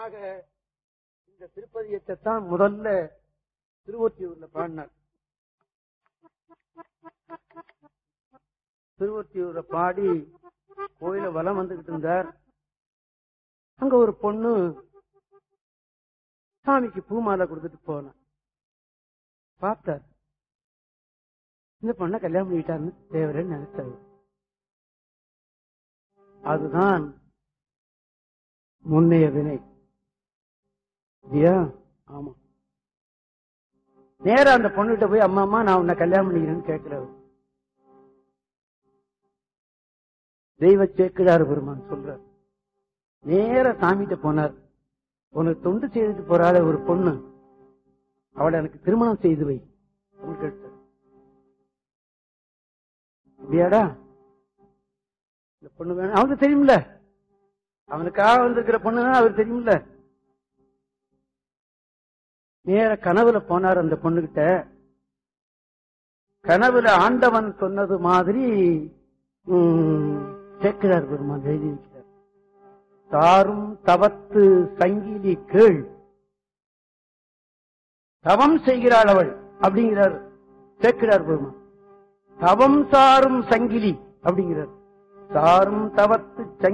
ஆக இந்த திருப்பதியத்தை தான் முதல்ல திருவொற்றியூர்ல பாடினார் திருவொற்றியூர்ல பாடி கோயில வலம் வந்துகிட்டு இருந்தார் அங்க ஒரு பொண்ணு சாமிக்கு பூமாலை கொடுத்துட்டு போன பார்த்தார் இந்த பொண்ணை கல்யாணம் பண்ணிட்டாருன்னு தேவரன்னு நினைச்சாரு அதுதான் முன்னைய வினை இல்லையா ஆமா நேரா அந்த பொண்ணுகிட்ட போய் அம்மா அம்மா நான் உன்னை கல்யாணம் பண்ணிக்கிறேன்னு கேட்கிறவர் தெய்வ சேக்கிழார் பெருமான் சொல்றார் நேர சாமிகிட்ட போனார் உனக்கு தொண்டு செய்துட்டு போறாள ஒரு பொண்ணு அவளை எனக்கு திருமணம் செய்து வை அப்படின்னு கேட்டார் அப்படியாடா இந்த பொண்ணு வேணும் அவனுக்கு தெரியும்ல அவனுக்காக வந்திருக்கிற பொண்ணுதான் அவர் தெரியும்ல நேர கனவுல போனார் அந்த பொண்ணுகிட்ட கனவுல ஆண்டவன் சொன்னது மாதிரி ம், சேக்கிழார் பெருமான் எழுதி வைக்கிறார் தாரும் தவத்து சங்கிலி கீழ் தவம் செய்கிறாள் அவள் அப்படிங்கிறார் சேக்கிழார் பெருமான் தவம் சாரும் சங்கிலி அப்படிங்கிறார் சாரும் தவத்து சங்கிலி